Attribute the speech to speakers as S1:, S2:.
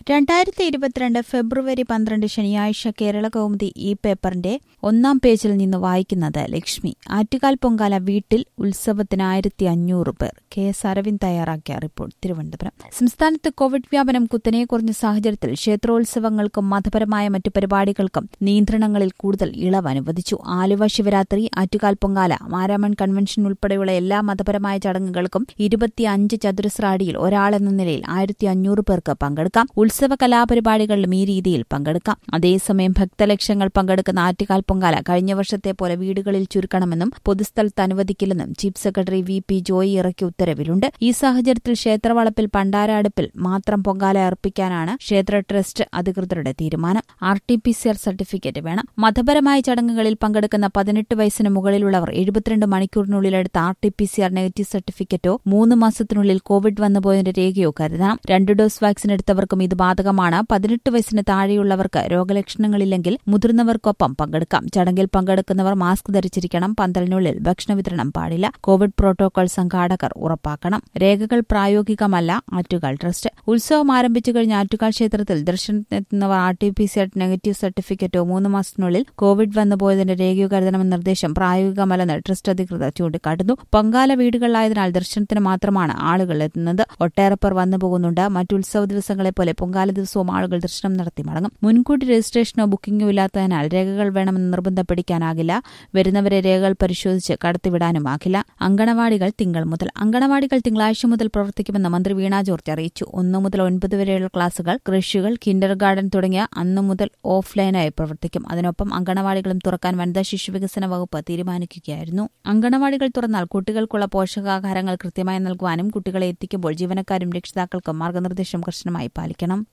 S1: രണ്ടായിരത്തി ഇരുപത്തിരണ്ട് ഫെബ്രുവരി പന്ത്രണ്ട് ശനിയാഴ്ച കേരള കൗമുദി ഈ പേപ്പറിന്റെ ഒന്നാം പേജിൽ നിന്ന് വായിക്കുന്നത് ലക്ഷ്മി ആറ്റുകാൽ പൊങ്കാല വീട്ടിൽ ഉത്സവത്തിന് ആയിരത്തി അഞ്ഞൂറ് പേർ കെ എസ് അരവിന്ദ് തയ്യാറാക്കിയ റിപ്പോർട്ട് തിരുവനന്തപുരം സംസ്ഥാനത്ത് കോവിഡ് വ്യാപനം കുത്തനെ കുറഞ്ഞ സാഹചര്യത്തിൽ ക്ഷേത്രോത്സവങ്ങൾക്കും മതപരമായ മറ്റു പരിപാടികൾക്കും നിയന്ത്രണങ്ങളിൽ കൂടുതൽ ഇളവ് അനുവദിച്ചു ആലുവ ശിവരാത്രി ആറ്റുകാൽ പൊങ്കാല മാരാമൺ കൺവെൻഷൻ ഉൾപ്പെടെയുള്ള എല്ലാ മതപരമായ ചടങ്ങുകൾക്കും ഇരുപത്തിയഞ്ച് ചതുരശ്ര അടിയിൽ ഒരാളെന്ന നിലയിൽ ആയിരത്തി അഞ്ഞൂറ് പേർക്ക് പങ്കെടുക്കാം ഉത്സവ കലാപരിപാടികളിലും ഈ രീതിയിൽ പങ്കെടുക്കാം അതേസമയം ഭക്തലക്ഷങ്ങൾ പങ്കെടുക്കുന്ന ആറ്റുകാൽ പൊങ്കാല കഴിഞ്ഞ വർഷത്തെ പോലെ വീടുകളിൽ ചുരുക്കണമെന്നും പൊതുസ്ഥലത്ത് അനുവദിക്കില്ലെന്നും chief secretary V P Joy ഇറക്കിയ ഉത്തരവിലുണ്ട് ഈ സാഹചര്യത്തിൽ ക്ഷേത്രവളപ്പിൽ പണ്ടാര അടുപ്പിൽ മാത്രം പൊങ്കാല അർപ്പിക്കാനാണ് ക്ഷേത്ര ട്രസ്റ്റ് അധികൃതരുടെ തീരുമാനം R T P C R certificate വേണം മതപരമായ ചടങ്ങുകളിൽ പങ്കെടുക്കുന്ന പതിനെട്ട് വയസ്സിന് മുകളിലുള്ളവർ എഴുപത്തിരണ്ട് മണിക്കൂറിനുള്ളിൽ എടുത്ത R T P C R negative സർട്ടിഫിക്കറ്റോ മൂന്ന് മാസത്തിനുള്ളിൽ കോവിഡ് വന്നുപോയതിന്റെ രേഖയോ കരുതണം രണ്ട് ഡോസ് വാക്സിൻ എടുത്തവർക്കും ഇത് ബാധകമാണ് പതിനെട്ട് വയസ്സിന് താഴെയുള്ളവർക്ക് രോഗലക്ഷണങ്ങളില്ലെങ്കിൽ മുതിർന്നവർക്കൊപ്പം പങ്കെടുക്കാം ചടങ്ങിൽ പങ്കെടുക്കുന്നവർ മാസ്ക് ധരിച്ചിരിക്കണം പന്തലിനുള്ളിൽ ഭക്ഷണ വിതരണം പാടില്ല കോവിഡ് പ്രോട്ടോകോൾ സംഘാടകർ ഉറപ്പാക്കണം രേഖകൾ പ്രായോഗികമല്ല ആറ്റുകാൽ ട്രസ്റ്റ് ഉത്സവം ആരംഭിച്ചു കഴിഞ്ഞ ആറ്റുകാൽ ക്ഷേത്രത്തിൽ ദർശനത്തിനെത്തുന്നവർ R T P C negative സർട്ടിഫിക്കറ്റോ മൂന്ന് മാസത്തിനുള്ളിൽ കോവിഡ് വന്നുപോയതിന്റെ രേഖയോ കരുതണമെന്ന നിർദ്ദേശം പ്രായോഗികമല്ലെന്ന് ട്രസ്റ്റ് അധികൃതർ ചൂണ്ടിക്കാട്ടുന്നു പൊങ്കാല വീടുകളിലായതിനാൽ ദർശനത്തിന് മാത്രമാണ് ആളുകൾ എത്തുന്നത് ഒട്ടേറെ പേർ വന്നുപോകുന്നുണ്ട് മറ്റു ഉത്സവ ദിവസങ്ങളെ പോലെ പൊങ്കാല ദിവസവും ആളുകൾ ദർശനം നടത്തി മടങ്ങും മുൻകൂട്ടി രജിസ്ട്രേഷനോ ബുക്കിംഗോ ഇല്ലാത്തതിനാൽ രേഖകൾ വേണമെന്ന് നിർബന്ധം പിടിക്കാനാകില്ല വരുന്നവരെ രേഖകൾ പരിശോധിച്ച് കടത്തിവിടാനുമാകില്ല അങ്കണവാടികൾ തിങ്കൾ മുതൽ അങ്കണവാടികൾ തിങ്കളാഴ്ച മുതൽ പ്രവർത്തിക്കുമെന്ന് മന്ത്രി വീണ ജോർജ് അറിയിച്ചു ഒന്നു മുതൽ ഒൻപത് വരെയുള്ള ക്ലാസുകൾ കൃഷികൾ കിൻഡർ ഗാർഡൻ തുടങ്ങിയ അന്നു മുതൽ ഓഫ്ലൈനായി പ്രവർത്തിക്കും അതിനൊപ്പം അങ്കണവാടികളും തുറക്കാൻ വനിതാ ശിശുവികസന വകുപ്പ് തീരുമാനിക്കുകയായിരുന്നു അങ്കണവാടികൾ തുറന്നാൽ കുട്ടികൾക്കുള്ള പോഷകാഹാരങ്ങൾ കൃത്യമായി നൽകുവാനും കുട്ടികളെ എത്തിക്കുമ്പോൾ ജീവനക്കാരും രക്ഷിതാക്കൾക്കും മാർഗനിർദ്ദേശം കർശനമായി പാലിക്കണം